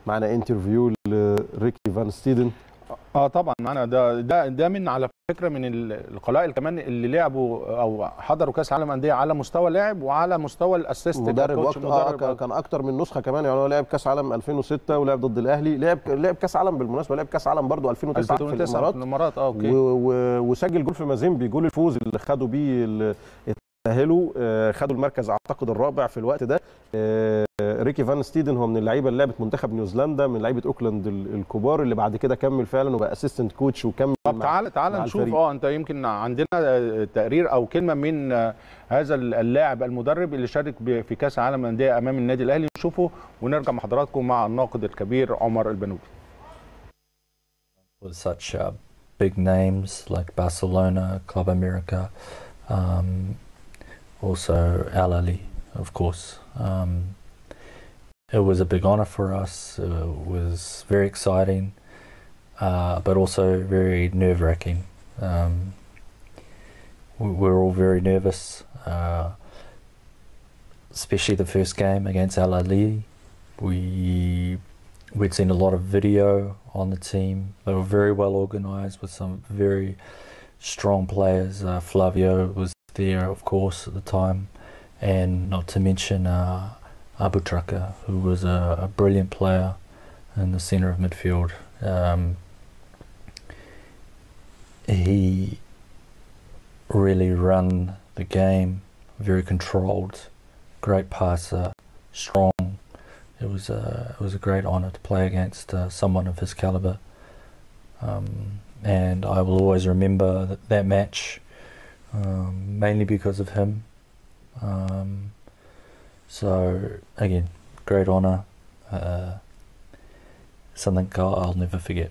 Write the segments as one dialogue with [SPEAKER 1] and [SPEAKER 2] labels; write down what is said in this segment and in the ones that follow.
[SPEAKER 1] معنا انترفيو لريكي فان ستيدن
[SPEAKER 2] اه طبعا معانا ده ده ده من على فكره من القلائل كمان اللي لعبوا او حضروا كاس عالم انديه على مستوى لاعب وعلى مستوى الاسيست
[SPEAKER 1] مدرب وقت آه كان اكتر من نسخه كمان يعني هو لعب كاس عالم 2006 ولعب ضد الاهلي لعب لعب كاس عالم بالمناسبه لعب كاس عالم برضه 2009,
[SPEAKER 2] 2009 في الامارات في الامارات اه اوكي
[SPEAKER 1] وسجل جول في مازيمبي جول الفوز اللي خدوا بيه تأهلوا خدوا المركز اعتقد الرابع في الوقت ده ريكي فان ستيدن هو من اللعيبه اللي لعبت منتخب نيوزيلندا من لعيبه اوكلاند الكبار اللي بعد كده كمل فعلا وبقى اسيستنت كوتش وكمل
[SPEAKER 2] طب تعالى تعالى نشوف اه انت يمكن عندنا تقرير او كلمه من هذا اللاعب المدرب اللي شارك في كاس العالم للانديه امام النادي الاهلي نشوفه ونرجع مع حضراتكم مع الناقد الكبير عمر البنوبي
[SPEAKER 3] With such uh, big names like Barcelona, Club America, um, also Al Ali, of course. Um, it was a big honour for us. It was very exciting, uh, but also very nerve wracking. Um, we were all very nervous, uh, especially the first game against Al Ali. We we'd seen a lot of video on the team. They were very well organised with some very strong players. Uh, Flavio was there, of course, at the time, and not to mention uh, Abu Traka, who was a, a, brilliant player in the centre of midfield. Um, he really ran the game, very controlled, great passer, strong. It was a it was a great honour to play against uh, someone of his calibre, um, and I will always remember that, that match, um, mainly because of him. Um, so again, great honour, uh, something I'll, I'll never forget.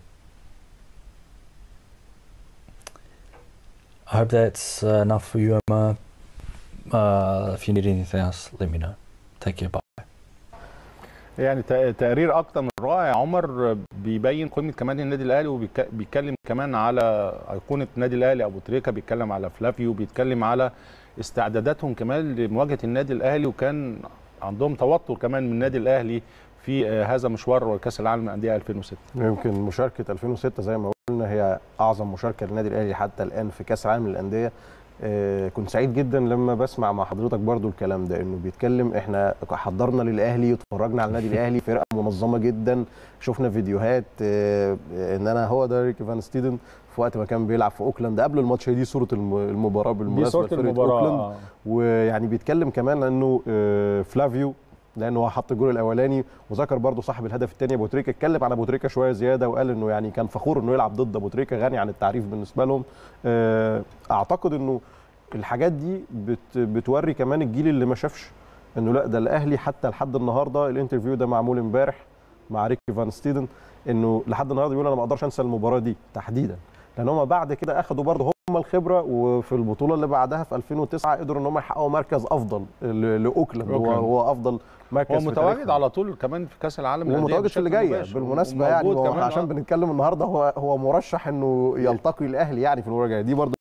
[SPEAKER 3] I hope that's uh, enough for you, Emma. Uh, if you need anything else, let me know. Take care. Bye.
[SPEAKER 2] يعني تقرير اكتر من رائع عمر بيبين قيمه كمان النادي الاهلي وبيتكلم كمان على ايقونه النادي الاهلي ابو تريكه بيتكلم على فلافيو بيتكلم على استعداداتهم كمان لمواجهه النادي الاهلي وكان عندهم توتر كمان من النادي الاهلي في هذا مشوار كاس العالم للانديه 2006
[SPEAKER 1] يمكن مشاركه 2006 زي ما قلنا هي اعظم مشاركه للنادي الاهلي حتى الان في كاس العالم للانديه آه كنت سعيد جدا لما بسمع مع حضرتك برضو الكلام ده انه بيتكلم احنا حضرنا للاهلي واتفرجنا على النادي الاهلي فرقه منظمه جدا شفنا فيديوهات آه ان انا هو ده ريكي فان ستيدن في وقت ما كان بيلعب في اوكلاند قبل الماتش هي دي صوره المباراه بالمناسبه
[SPEAKER 2] دي صوره المباراه
[SPEAKER 1] أوكلاند. ويعني بيتكلم كمان انه آه فلافيو لانه هو حط الجول الاولاني وذكر برضه صاحب الهدف الثاني ابو تريكه اتكلم عن ابو تريكه شويه زياده وقال انه يعني كان فخور انه يلعب ضد ابو تريكه غني عن التعريف بالنسبه لهم اعتقد انه الحاجات دي بت بتوري كمان الجيل اللي ما شافش انه لا ده الاهلي حتى لحد النهارده الانترفيو ده معمول امبارح مع ريكي فان ستيدن انه لحد النهارده بيقول انا ما اقدرش انسى المباراه دي تحديدا لان هم بعد كده اخذوا برضه هم الخبره وفي البطوله اللي بعدها في 2009 قدروا ان هم يحققوا مركز افضل لاوكلاند هو هو افضل مركز
[SPEAKER 2] هو متواجد على طول كمان في كاس العالم
[SPEAKER 1] ومتواجد في اللي جايه بالمناسبه يعني هو عشان بنتكلم النهارده هو هو مرشح انه يلتقي الاهلي يعني في المباراه الجايه دي برضه